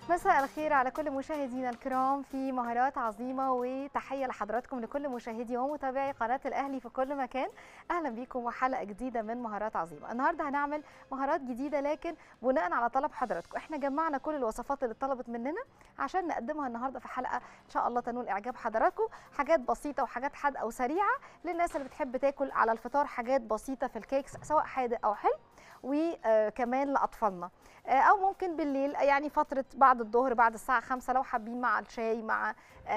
مساء الخير على كل مشاهدينا الكرام في مهارات عظيمة وتحية لحضراتكم لكل مشاهدي ومتابعي قناة الأهلي في كل مكان أهلا بيكم وحلقة جديدة من مهارات عظيمة النهاردة هنعمل مهارات جديدة لكن بناء على طلب حضراتكم احنا جمعنا كل الوصفات اللي طلبت مننا عشان نقدمها النهاردة في حلقة إن شاء الله تنول إعجاب حضراتكم حاجات بسيطة وحاجات حادقة وسريعة للناس اللي بتحب تاكل على الفطار حاجات بسيطة في الكيكس سواء حادق أو حلو وكمان لاطفالنا او ممكن بالليل يعني فتره بعد الظهر بعد الساعه 5 لو حابين مع الشاي مع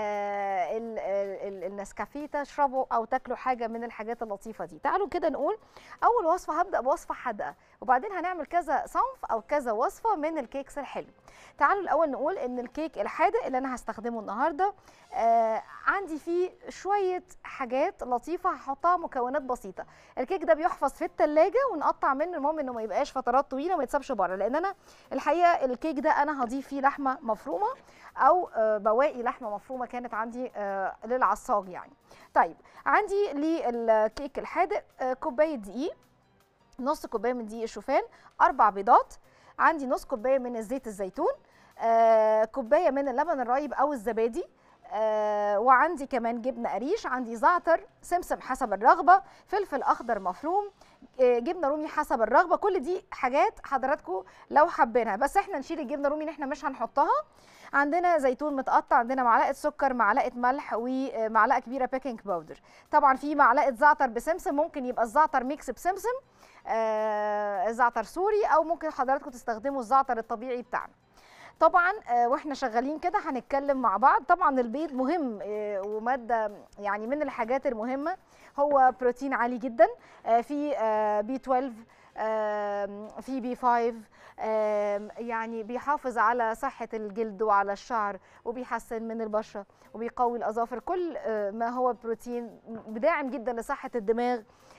النسكافيه تشربوا او تاكلوا حاجه من الحاجات اللطيفه دي تعالوا كده نقول اول وصفه هبدا بوصفه حادقه وبعدين هنعمل كذا صنف او كذا وصفه من الكيكس الحلو تعالوا الاول نقول ان الكيك الحادق اللي انا هستخدمه النهارده آه عندي فيه شويه حاجات لطيفه هحطها مكونات بسيطه الكيك ده بيحفظ في الثلاجه ونقطع منه المهم انه ما يبقاش فترات طويله وما يتسابش بره لان انا الحقيقه الكيك ده انا هضيف فيه لحمه مفرومه او آه بواقي لحمه مفرومه كانت عندي آه للعصاج يعني طيب عندي للكيك الحادق كوبايه دقيق نص كوبايه من دقيق الشوفان اربع بيضات عندي نص كوبايه من الزيت الزيتون آه كوبايه من اللبن الرايب او الزبادي آه وعندي كمان جبنه قريش عندي زعتر سمسم حسب الرغبه فلفل اخضر مفروم آه جبنه رومي حسب الرغبه كل دي حاجات حضراتكم لو حابينها بس احنا نشيل الجبنه الرومي اللي احنا مش هنحطها عندنا زيتون متقطع عندنا معلقه سكر معلقه ملح ومعلقه كبيره بيكنج باودر طبعا في معلقه زعتر بسمسم ممكن يبقى الزعتر ميكس بسمسم آه زعتر سوري او ممكن حضراتكم تستخدموا الزعتر الطبيعي بتاعنا طبعا واحنا شغالين كده هنتكلم مع بعض طبعا البيض مهم وماده يعني من الحاجات المهمه هو بروتين عالي جدا في بي 12 في بي 5 يعني بيحافظ على صحة الجلد وعلى الشعر وبيحسن من البشرة وبيقوي الأظافر كل ما هو بروتين بداعم جدا لصحة الدماغ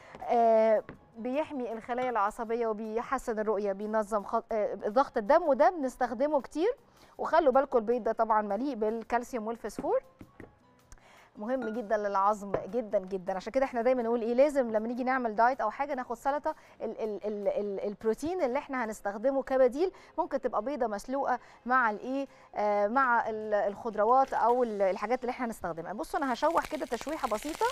بيحمي الخلايا العصبيه وبيحسن الرؤيه بينظم ضغط الدم وده بنستخدمه كتير وخلوا بالكم البيض ده طبعا مليء بالكالسيوم والفسفور مهم جدا للعظم جدا جدا عشان كده احنا دايما نقول ايه لازم لما نيجي نعمل دايت او حاجه ناخد سلطه ال ال ال ال البروتين اللي احنا هنستخدمه كبديل ممكن تبقى بيضه مسلوقه مع الايه آه مع الخضروات او الحاجات اللي احنا هنستخدمها بصوا انا هشوح كده تشويحه بسيطه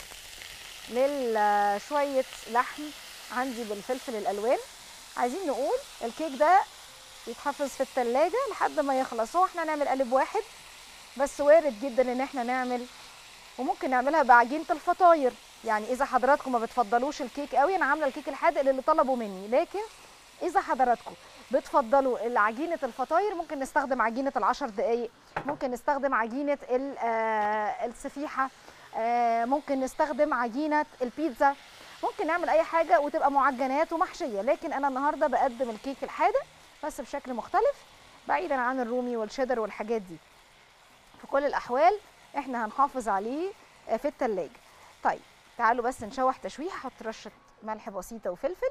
لشويه لحم عندي بالفلفل الالوان عايزين نقول الكيك ده يتحفظ في التلاجة لحد ما يخلص هو احنا نعمل قالب واحد بس وارد جدا ان احنا نعمل وممكن نعملها بعجينه الفطاير يعني اذا حضراتكم ما بتفضلوش الكيك قوي انا عامله الكيك الحادق اللي طلبوا مني لكن اذا حضراتكم بتفضلوا عجينه الفطاير ممكن نستخدم عجينه العشر دقايق ممكن نستخدم عجينه السفيحه ممكن نستخدم عجينه البيتزا ممكن نعمل اي حاجه وتبقى معجنات ومحشيه لكن انا النهارده بقدم الكيك الحادق بس بشكل مختلف بعيدا عن الرومي والشيدر والحاجات دي في كل الاحوال احنا هنحافظ عليه في التلاجة طيب تعالوا بس نشوح تشويح احط رشه ملح بسيطه وفلفل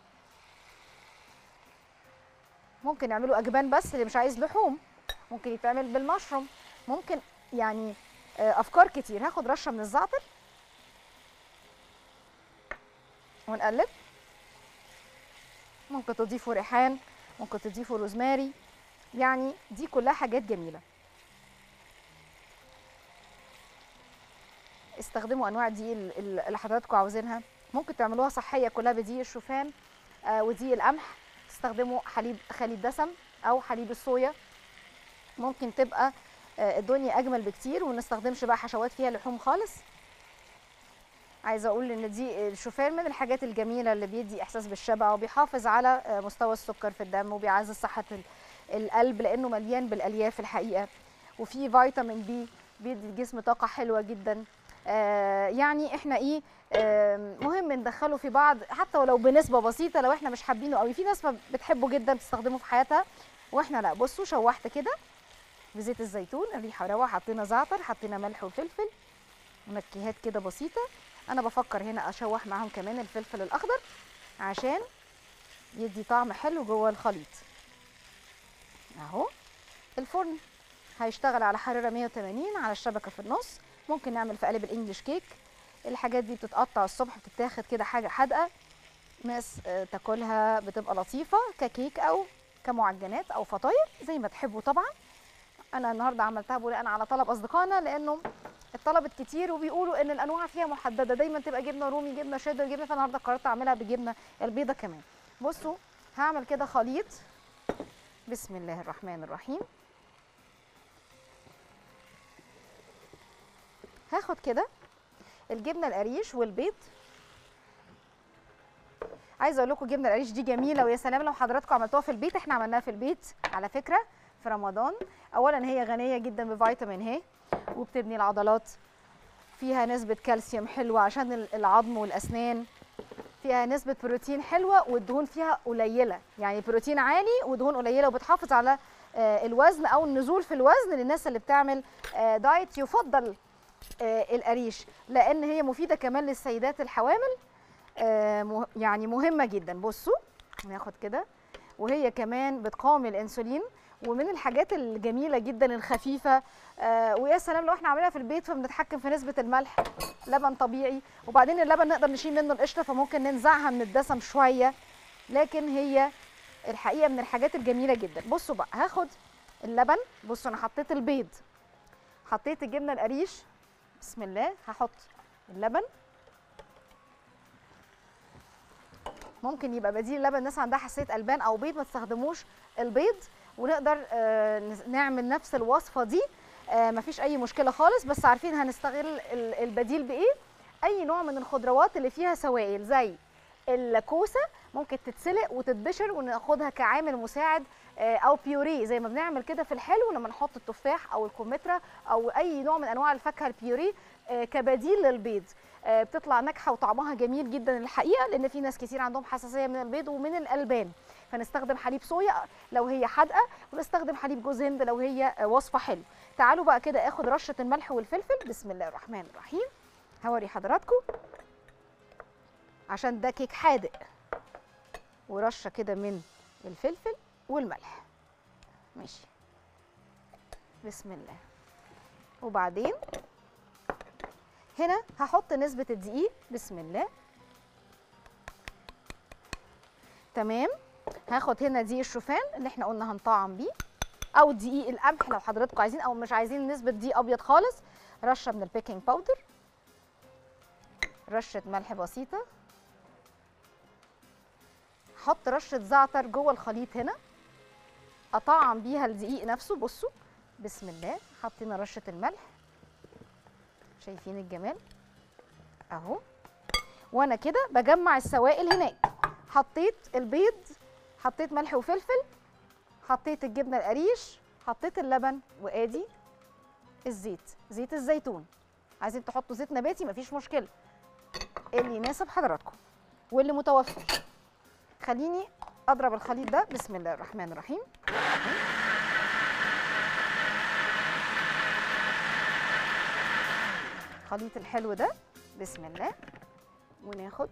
ممكن نعمله اجبان بس اللي مش عايز لحوم ممكن يتعمل بالمشروم ممكن يعني افكار كتير هاخد رشه من الزعتر ونقلب ممكن تضيفوا ريحان ممكن تضيفوا روزماري يعني دي كلها حاجات جميله استخدموا انواع دقيق اللي حضراتكم عاوزينها ممكن تعملوها صحيه كلها بدقيق الشوفان آه ودقيق القمح تستخدموا حليب خليط دسم او حليب الصويا ممكن تبقى آه الدنيا اجمل بكتير وما نستخدمش بقى حشوات فيها لحوم خالص عايزه اقول ان دي الشوفان من الحاجات الجميله اللي بيدي احساس بالشبع وبيحافظ على مستوى السكر في الدم وبيعزز صحه القلب لانه مليان بالالياف الحقيقه وفي فيتامين بي بيدي الجسم طاقه حلوه جدا آه يعني احنا ايه آه مهم ندخله في بعض حتى ولو بنسبه بسيطه لو احنا مش حابينه قوي في ناس بتحبه جدا بتستخدمه في حياتها واحنا لا بصوا شوحت كده بزيت الزيتون الريحه روعه حطينا زعتر حطينا ملح وفلفل منكهات كده بسيطه انا بفكر هنا اشوح معاهم كمان الفلفل الاخضر عشان يدي طعم حلو جوه الخليط اهو الفرن هيشتغل على حراره 180 على الشبكه في النص ممكن نعمل في قالب الانجليش كيك الحاجات دي بتتقطع الصبح بتتاخد كده حاجه حادقه ناس تاكلها بتبقى لطيفه ككيك او كمعجنات او فطاير زي ما تحبوا طبعا انا النهارده عملتها بناء على طلب اصدقائنا لانه الطلب الكتير وبيقولوا ان الانواع فيها محدده دايما تبقى جبنه رومي جبنه شيدر جبنه فالنهارده قررت اعملها بالجبنه البيضه كمان بصوا هعمل كده خليط بسم الله الرحمن الرحيم هاخد كده الجبنه القريش والبيض عايزه اقول لكم الجبنه القريش دي جميله ويا سلام لو حضراتكم عملتوها في البيت احنا عملناها في البيت على فكره في رمضان اولا هي غنيه جدا بفيتامين ه وبتبني العضلات فيها نسبه كالسيوم حلوه عشان ال- العظم والاسنان فيها نسبه بروتين حلوه والدهون فيها قليله يعني بروتين عالي ودهون قليله وبتحافظ على آه، الوزن او النزول في الوزن للناس اللي بتعمل آه، دايت يفضل آه، القريش لان هي مفيده كمان للسيدات الحوامل آه، مه- يعني مهمه جدا بصوا ناخد كده وهي كمان بتقاوم الانسولين ومن الحاجات الجميله جدا الخفيفه آه، ويا سلام لو احنا عاملينها في البيت فبنتحكم في نسبه الملح لبن طبيعي وبعدين اللبن نقدر نشيل منه القشره فممكن ننزعها من الدسم شويه لكن هي الحقيقه من الحاجات الجميله جدا بصوا بقى هاخد اللبن بصوا انا حطيت البيض حطيت الجبنه القريش بسم الله هحط اللبن ممكن يبقى بديل اللبن الناس عندها حساسيه البان او بيض ما تستخدموش البيض ونقدر آه، نز- نعمل نفس الوصفه دي آه، مفيش اي مشكله خالص بس عارفين هنستغل ال- البديل بايه اي نوع من الخضروات اللي فيها سوائل زي الكوسه ممكن تتسلق وتتبشر وناخدها كعامل مساعد آه، او بيوري زي ما بنعمل كده في الحلو لما نحط التفاح او الكمثرى او اي نوع من انواع الفاكهه البيوري آه، كبديل للبيض آه، بتطلع ناجحه وطعمها جميل جدا الحقيقه لان في ناس كتير عندهم حساسيه من البيض ومن الالبان فنستخدم حليب صويا لو هي حادقه ونستخدم حليب جوز هند لو هي آه، وصفه حلو تعالوا بقى كده اخد رشه الملح والفلفل بسم الله الرحمن الرحيم هوري حضراتكم عشان ده كيك حادق ورشه كده من الفلفل والملح ماشي بسم الله وبعدين هنا هحط نسبة الدقيق بسم الله تمام هاخد هنا دقيق الشوفان اللي احنا قلنا هنطعم بيه او دقيق القمح لو حضراتكم عايزين او مش عايزين نسبة دقيق ابيض خالص رشة من البيكنج باودر رشة ملح بسيطة حط رشة زعتر جوه الخليط هنا اطعم بيها الدقيق نفسه بصوا بسم الله حطينا رشة الملح شايفين الجمال اهو وانا كده بجمع السوائل هناك حطيت البيض حطيت ملح وفلفل حطيت الجبنه القريش حطيت اللبن وادي الزيت زيت الزيتون عايزين تحطوا زيت نباتي مفيش مشكله اللي يناسب حضراتكم واللي متوفر خليني اضرب الخليط ده بسم الله الرحمن الرحيم الخليط الحلو ده بسم الله وناخد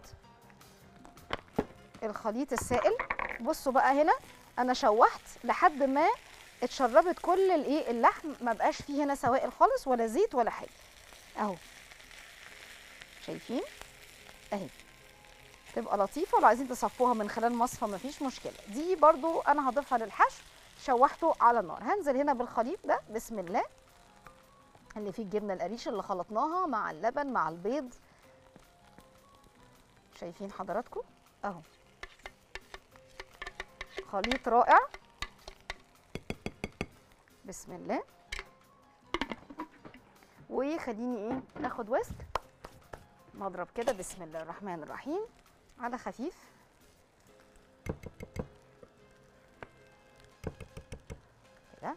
الخليط السائل بصوا بقى هنا انا شوحت لحد ما اتشربت كل الايه اللحم ما بقاش فيه هنا سوائل خالص ولا زيت ولا حاجه اهو شايفين اهي تبقى لطيفه ولو عايزين تصفوها من خلال مصفى مفيش مشكله دي برضو انا هضيفها للحشو شوحته على النار هنزل هنا بالخليط ده بسم الله اللي فيه الجبنه القريش اللي خلطناها مع اللبن مع البيض شايفين حضراتكم اهو خليط رائع بسم الله وخليني ايه ناخد ويسك نضرب كده بسم الله الرحمن الرحيم على خفيف كده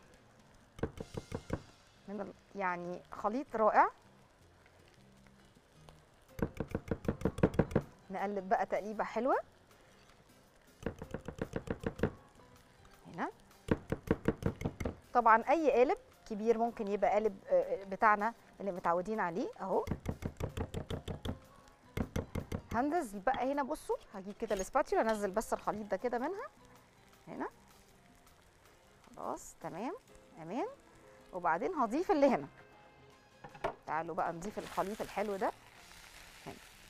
من ال... يعني خليط رائع نقلب بقى تقليبه حلوه هنا طبعا اي قالب كبير ممكن يبقى قالب آه، بتاعنا اللي متعودين عليه اهو هنزل بقى هنا بصوا هجيب كده الاسباتيولا انزل بس الخليط ده كده منها هنا خلاص تمام امان وبعدين هضيف اللي هنا تعالوا بقى نضيف الخليط الحلو ده هنا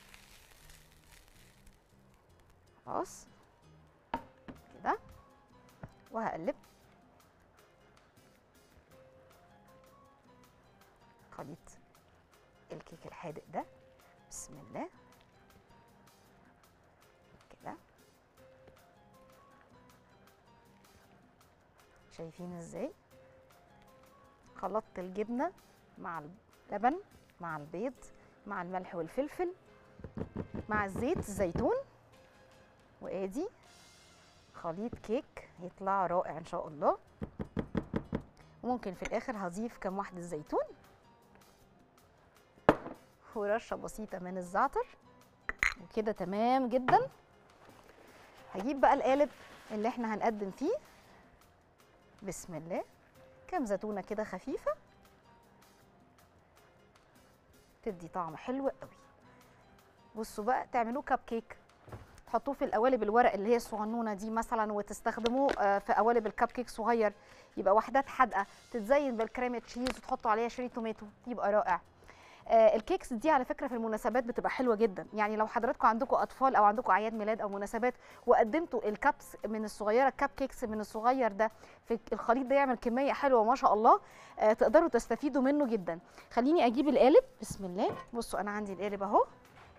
خلاص كده وهقلب خليط الكيك الحادق ده بسم الله كده شايفين ازاي خلطت الجبنه مع اللبن مع البيض مع الملح والفلفل مع الزيت الزيتون وادي خليط كيك يطلع رائع ان شاء الله وممكن في الاخر هضيف كام واحده زيتون ورشه بسيطه من الزعتر وكده تمام جدا هجيب بقى القالب اللي احنا هنقدم فيه بسم الله كام زيتونه كده خفيفه تدي طعم حلو قوي بصوا بقى تعملوه كب كيك تحطوه في القوالب الورق اللي هي الصغنونه دي مثلا وتستخدموه آه، في قوالب الكب كيك صغير يبقى وحدات حادقه تتزين بالكريمه تشيز وتحطوا عليها شريط توماتو يبقى رائع آه، الكيكس دي على فكره في المناسبات بتبقى حلوه جدا يعني لو حضراتكم عندكم اطفال او عندكم اعياد ميلاد او مناسبات وقدمتوا الكبس من الصغيره الكب كيكس من الصغير ده في الخليط ده يعمل كميه حلوه ما شاء الله آه، تقدروا تستفيدوا منه جدا خليني اجيب القالب بسم الله بصوا انا عندي القالب اهو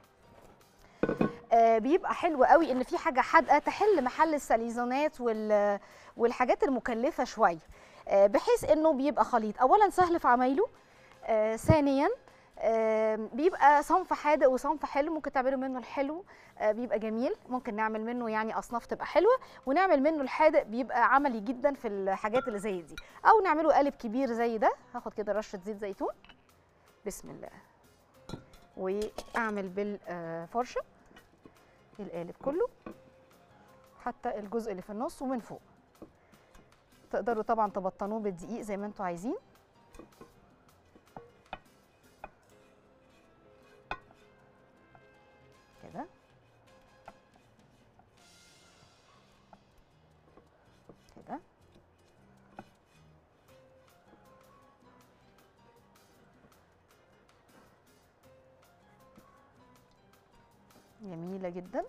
آه، بيبقى حلو قوي ان في حاجه حادقه تحل محل الساليزونات وال والحاجات المكلفه شويه آه، بحيث انه بيبقى خليط اولا سهل في عمايله آه، ثانيا آه، بيبقى صنف حادق وصنف حلو ممكن تعملوا منه الحلو آه، بيبقى جميل ممكن نعمل منه يعني اصناف تبقى حلوه ونعمل منه الحادق بيبقى عملي جدا في الحاجات اللي زي دي او نعمله قالب كبير زي ده هاخد كده رشه زيت زيتون بسم الله واعمل بالفرشه القالب كله حتى الجزء اللي في النص ومن فوق تقدروا طبعا تبطنوه بالدقيق زي ما انتوا عايزين كده كده جميله جدا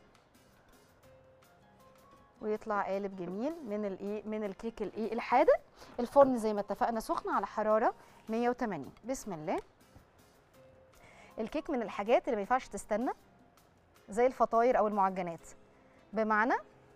ويطلع قالب جميل من الايه من الكيك الايه الحادق الفرن زي ما اتفقنا سخن على حراره 180 بسم الله الكيك من الحاجات اللي ما ينفعش تستنى زي الفطاير او المعجنات بمعنى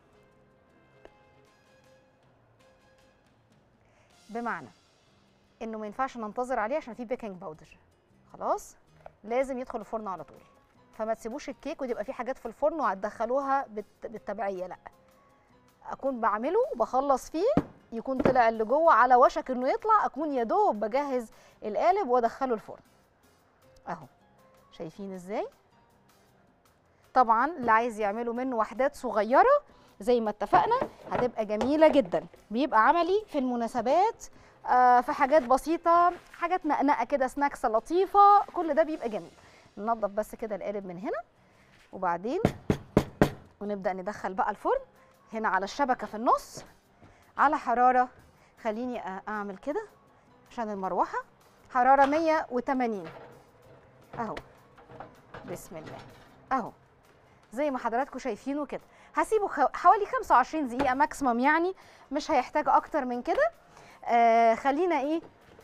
بمعنى انه ما ينفعش ننتظر عليه عشان فيه بيكنج باودر خلاص لازم يدخل الفرن على طول فما تسيبوش الكيك وتبقى في حاجات في الفرن وهتدخلوها بالت- بالتبعيه لا اكون بعمله وبخلص فيه يكون طلع اللي جوه على وشك انه يطلع اكون يا دوب بجهز القالب وادخله الفرن اهو شايفين ازاي طبعا اللي عايز يعملوا منه وحدات صغيره زي ما اتفقنا هتبقى جميله جدا بيبقى عملي في المناسبات آه في حاجات بسيطه حاجات نقنقه كده سناكس لطيفه كل ده بيبقى جميل ننضف بس كده القالب من هنا وبعدين ونبدا ندخل بقى الفرن هنا على الشبكه في النص على حراره خليني أ- اعمل كده عشان المروحه حراره 180 اهو بسم الله اهو زي ما حضراتكم شايفينه كده هسيبه خو- حوالي 25 دقيقه ماكسيمم يعني مش هيحتاج اكتر من كده آه خلينا ايه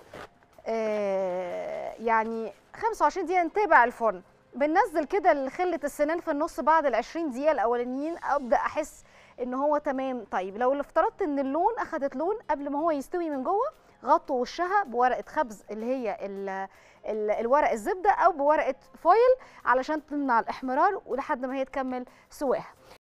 آه يعني 25 دقيقه نتابع الفرن بننزل كده خله السنان في النص بعد ال 20 دقيقه الاولانيين ابدا احس ان هو تمام طيب لو افترضت ان اللون اخدت لون قبل ما هو يستوي من جوه غطوا وشها بورقه خبز اللي هي ال ال الورق الزبده او بورقه فويل علشان تمنع الاحمرار ولحد ما هي تكمل سواها